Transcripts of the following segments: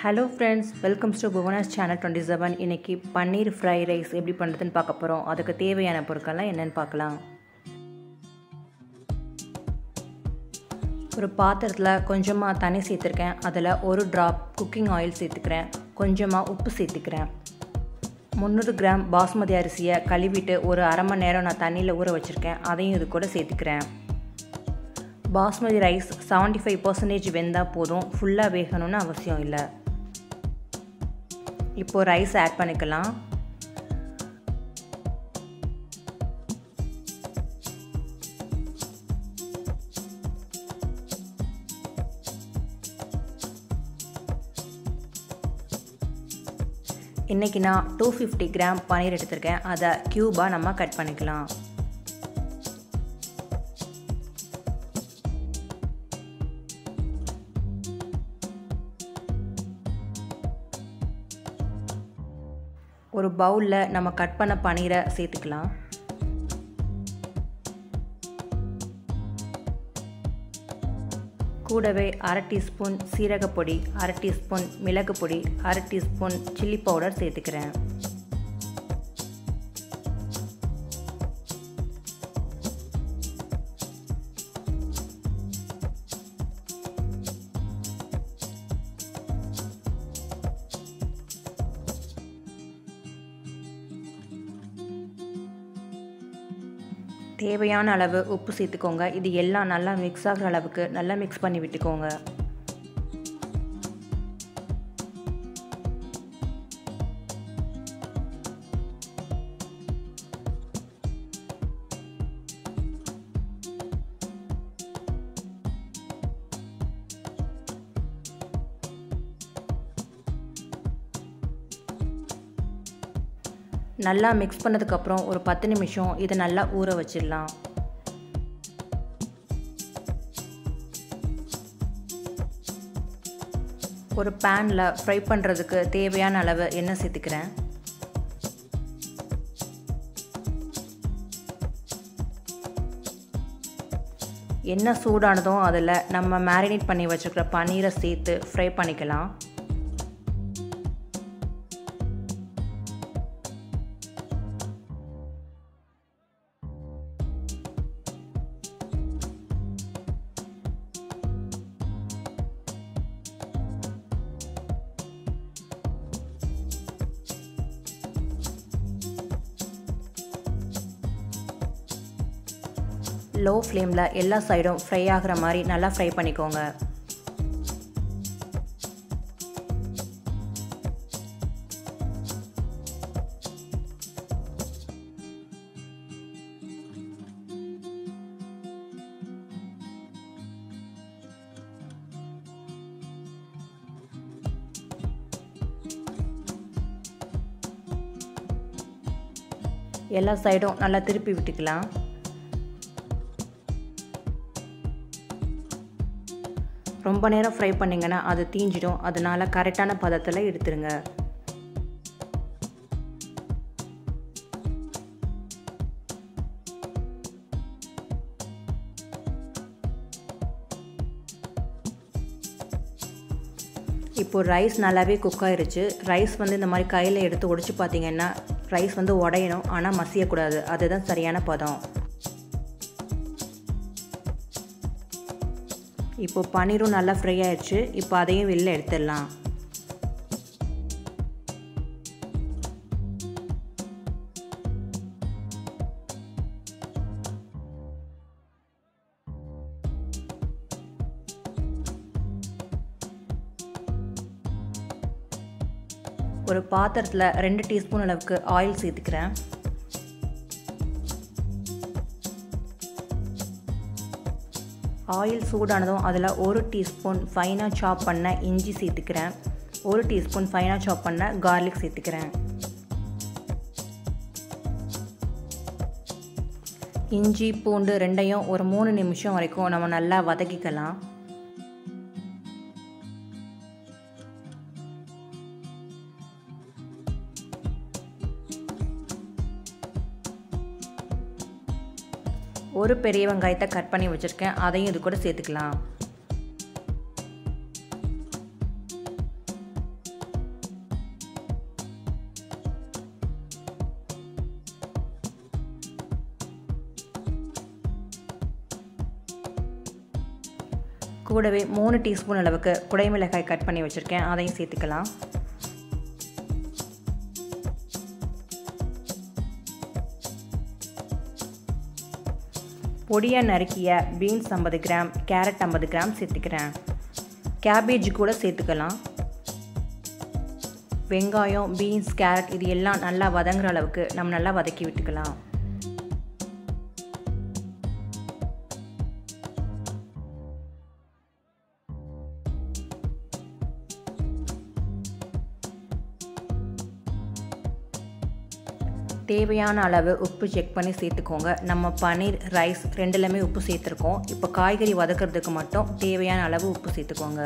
hello friends welcomes to Bhuvana's channel twenty seven இன்றைக்கி paneer fry rice எப்படி பண்ணுறதுன்னு பார்க்க போகிறோம் அதுக்கு தேவையான பொருட்கள்லாம் என்னென்னு பார்க்கலாம் ஒரு பாத்திரத்தில் கொஞ்சமாக தண்ணி சேர்த்துருக்கேன் அதில் ஒரு ட்ராப் குக்கிங் ஆயில் சேர்த்துக்கிறேன் கொஞ்சமாக உப்பு சேர்த்துக்கிறேன் முந்நூறு கிராம் பாஸ்மதி அரிசியை கழுவிட்டு ஒரு அரை மணி நேரம் நான் தண்ணியில் ஊற வச்சுருக்கேன் அதையும் இது கூட சேர்த்துக்கிறேன் basmati rice seventy five percentage வெந்தால் போதும் ஃபுல்லாக வேகணும்னு அவசியம் இல்லை இப்போது ரைஸ் ஆட் பண்ணிக்கலாம் இன்றைக்கி நான் டூ ஃபிஃப்டி கிராம் பன்னீர் எடுத்திருக்கேன் அதை க்யூபாக நம்ம கட் பண்ணிக்கலாம் ஒரு பவுலில் நம்ம கட் பண்ண பன்னீரை சேர்த்துக்கலாம் கூடவே அரை டீஸ்பூன் சீரகப்பொடி அரை டீஸ்பூன் மிளகு பொடி அரை டீஸ்பூன் சில்லி பவுடர் சேர்த்துக்கிறேன் தேவையான அளவு உப்பு சேர்த்துக்கோங்க இது எல்லாம் நல்லா மிக்ஸ் ஆகிற அளவுக்கு நல்லா மிக்ஸ் பண்ணி விட்டுக்கோங்க நல்லா மிக்ஸ் பண்ணதுக்கப்புறம் ஒரு பத்து நிமிஷம் இதை நல்லா ஊற வச்சிடலாம் ஒரு பேனில் ஃப்ரை பண்ணுறதுக்கு தேவையான அளவு எண்ணெய் சேர்த்துக்கிறேன் எண்ணெய் சூடானதும் அதில் நம்ம மேரினேட் பண்ணி வச்சுருக்கிற பன்னீரை சேர்த்து ஃப்ரை பண்ணிக்கலாம் லோ ஃப்ளேமில் எல்லா சைடும் ஃப்ரை ஆகிற மாதிரி நல்லா ஃப்ரை பண்ணிக்கோங்க எல்லா சைடும் நல்லா திருப்பி விட்டுக்கலாம் ரொம்ப நேரம் ஃப்ரை பண்ணிங்கன்னா அது தீஞ்சிடும் அதனால் கரெக்டான பதத்தில் எடுத்துருங்க இப்போது ரைஸ் நல்லாவே குக் ஆயிருச்சு ரைஸ் வந்து இந்த மாதிரி கையில் எடுத்து உடைச்சி பார்த்தீங்கன்னா ரைஸ் வந்து உடையணும் ஆனால் மசியக்கூடாது அதுதான் சரியான பதம் இப்போது பன்னீரும் நல்லா ஃப்ரை ஆயிடுச்சு இப்போ அதையும் வெளில எடுத்துடலாம் ஒரு பாத்திரத்தில் ரெண்டு டீஸ்பூன் அளவுக்கு ஆயில் சேர்த்துக்கிறேன் ஆயில் சூடானதும் அதில் ஒரு டீஸ்பூன் ஃபைனாக சாப் பண்ண இஞ்சி சேர்த்துக்கிறேன் ஒரு டீஸ்பூன் ஃபைனாக சாப் பண்ண கார்லிக் சேர்த்துக்கிறேன் இஞ்சி பூண்டு ரெண்டையும் ஒரு மூணு நிமிஷம் வரைக்கும் நம்ம நல்லா வதக்கிக்கலாம் ஒரு பெரிய வெங்காயத்தை கட் பண்ணி வச்சுருக்கேன் அதையும் இது கூட சேர்த்துக்கலாம் கூடவே மூணு டீஸ்பூன் அளவுக்கு குடைமிளகாய் கட் பண்ணி வச்சுருக்கேன் அதையும் சேர்த்துக்கலாம் பொடியாக நறுக்கிய பீன்ஸ் ஐம்பது கிராம் கேரட் ஐம்பது கிராம் சேர்த்துக்கிறேன் கேபேஜ் கூட சேர்த்துக்கலாம் வெங்காயம் பீன்ஸ் கேரட் இது எல்லாம் நல்லா வதங்குற அளவுக்கு நம்ம நல்லா வதக்கி விட்டுக்கலாம் தேவையான அளவு உப்பு செக் பண்ணி சேர்த்துக்கோங்க நம்ம பன்னீர் ரைஸ் ரெண்டுலையுமே உப்பு சேர்த்துருக்கோம் இப்போ காய்கறி வதக்கிறதுக்கு மட்டும் தேவையான அளவு உப்பு சேர்த்துக்கோங்க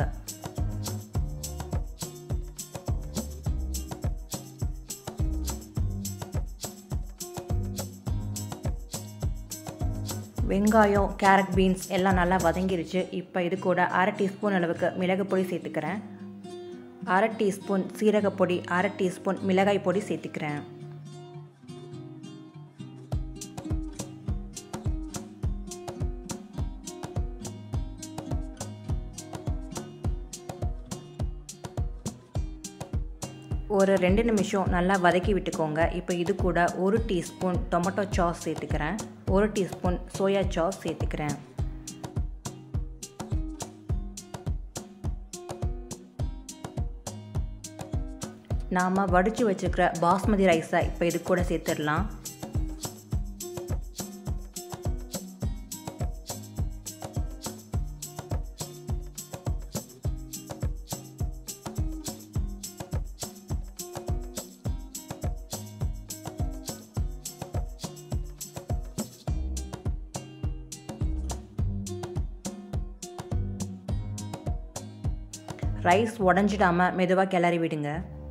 வெங்காயம் கேரட் பீன்ஸ் எல்லாம் நல்லா வதங்கிருச்சு இப்போ இது கூட அரை டீஸ்பூன் அளவுக்கு மிளகு பொடி சேர்த்துக்கிறேன் அரை டீஸ்பூன் சீரகப்பொடி அரை டீஸ்பூன் மிளகாய் பொடி சேர்த்துக்கிறேன் ஒரு ரெண்டு நிமிஷம் நல்லா வதக்கி விட்டுக்கோங்க இப்போ இது கூட ஒரு டீஸ்பூன் டொமேட்டோ சாஸ் சேர்த்துக்கிறேன் ஒரு டீஸ்பூன் சோயா சாஸ் சேர்த்துக்கிறேன் நாம் வடித்து வச்சுருக்கிற பாஸ்மதி ரைஸை இப்போ இது கூட சேர்த்துடலாம் ரைஸ் உடஞ்சிடாமல் மெதுவாக கிளறி விடுங்க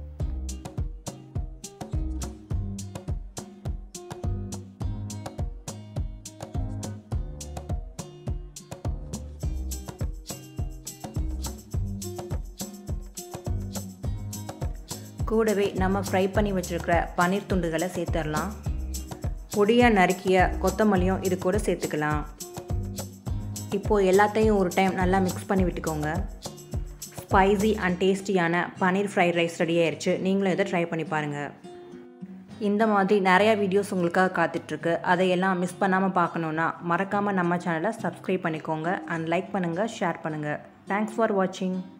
கூடவே நம்ம ஃப்ரை பண்ணி வச்சுருக்கிற பன்னீர் துண்டுகளை சேர்த்துடலாம் பொடியாக நறுக்கிய கொத்தமல்லியும் இது கூட சேர்த்துக்கலாம் இப்போது எல்லாத்தையும் ஒரு டைம் நல்லா மிக்ஸ் பண்ணி விட்டுக்கோங்க ஸ்பைசி அண்ட் டேஸ்டியான பன்னீர் ஃப்ரைட் ரைஸ் ரெடி ஆயிடுச்சு நீங்களும் இதை ட்ரை பண்ணி பாருங்கள் இந்த மாதிரி நிறையா வீடியோஸ் உங்களுக்காக காத்துட்ருக்கு அதையெல்லாம் மிஸ் பண்ணாமல் பார்க்கணுன்னா மறக்காமல் நம்ம சேனலை சப்ஸ்கிரைப் பண்ணிக்கோங்க அண்ட் லைக் பண்ணுங்கள் ஷேர் பண்ணுங்கள் தேங்க்ஸ் ஃபார் வாட்சிங்